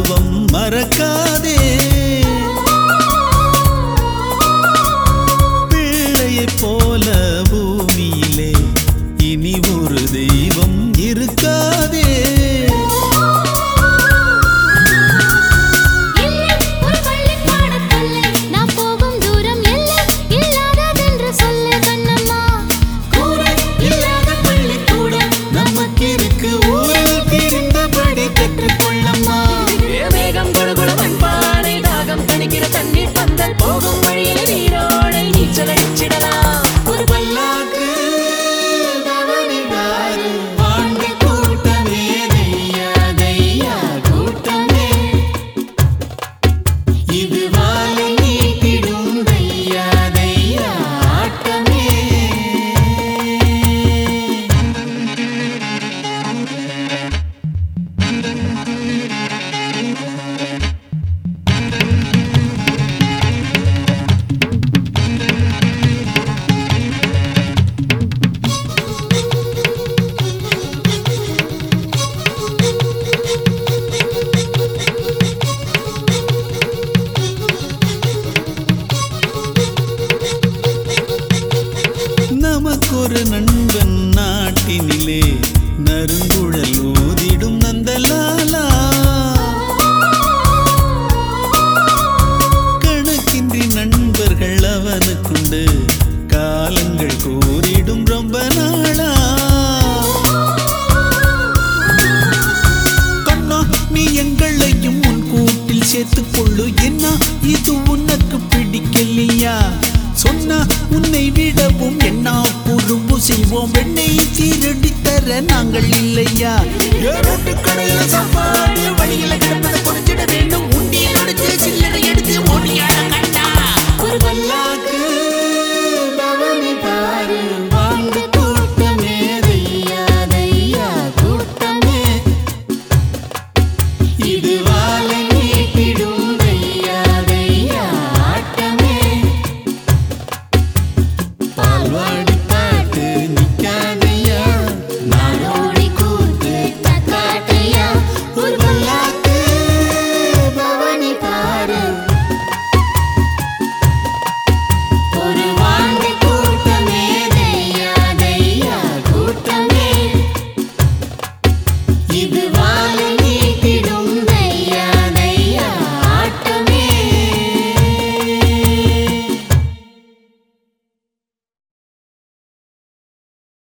அனுபவம் மறக்காதே பிள்ளையைப் போல பூமியிலே இனி ஒரு தெய்வம் இருக்காதே இல்லை ஒரு பள்ளிப்பாடத் தொல்லை நாம் போகும் தூரம் எல்லை இல்லாததென்று சொல்லு கண்ணம்மா கூரை இல்லாத பள்ளிக்கூடம் நமக்கிருக்கு ஊரில் தெரிந்தபடி கற்றுக்கொள்ளம்மா மேகம் கொடுகுடு மண்பானை தாகம் தணிக்கிற தண்ணீர் பந்தல் போகும் வழியில் நீரோடை நீச்சல் அடிச்சிடலாம் ஒரு பல்லாக்கு பவனிடாரு ஆண்டு கூட்டமே தையா தையா கூட்டமே இது வாழை நீட்டிடும் தையா தையா ஆட்டமே நமக்கொரு நண்பன் நாட்டினிலே நறுங்குழல் ஊதிடும் நந்தலாலா கணக்கின்றி நண்பர்கள் அவனுக்குண்டு காலங்கள் கூறிடும் ரொம்ப நாளா கண்ணா நீ எங்களையும் உன் கூட்டில் சேர்த்துக் கொள்ளு என்ன இது உனக்கு பிடிக்கலையா சொன்னா உன்னை விடவும் என்ன குறும்பு செய்வோம் வெண்ணை சீரடி தர நாங்கள் இல்லையா ஏரோட்டு கடையில் சாப்பாடு வழியில கிடப்பதை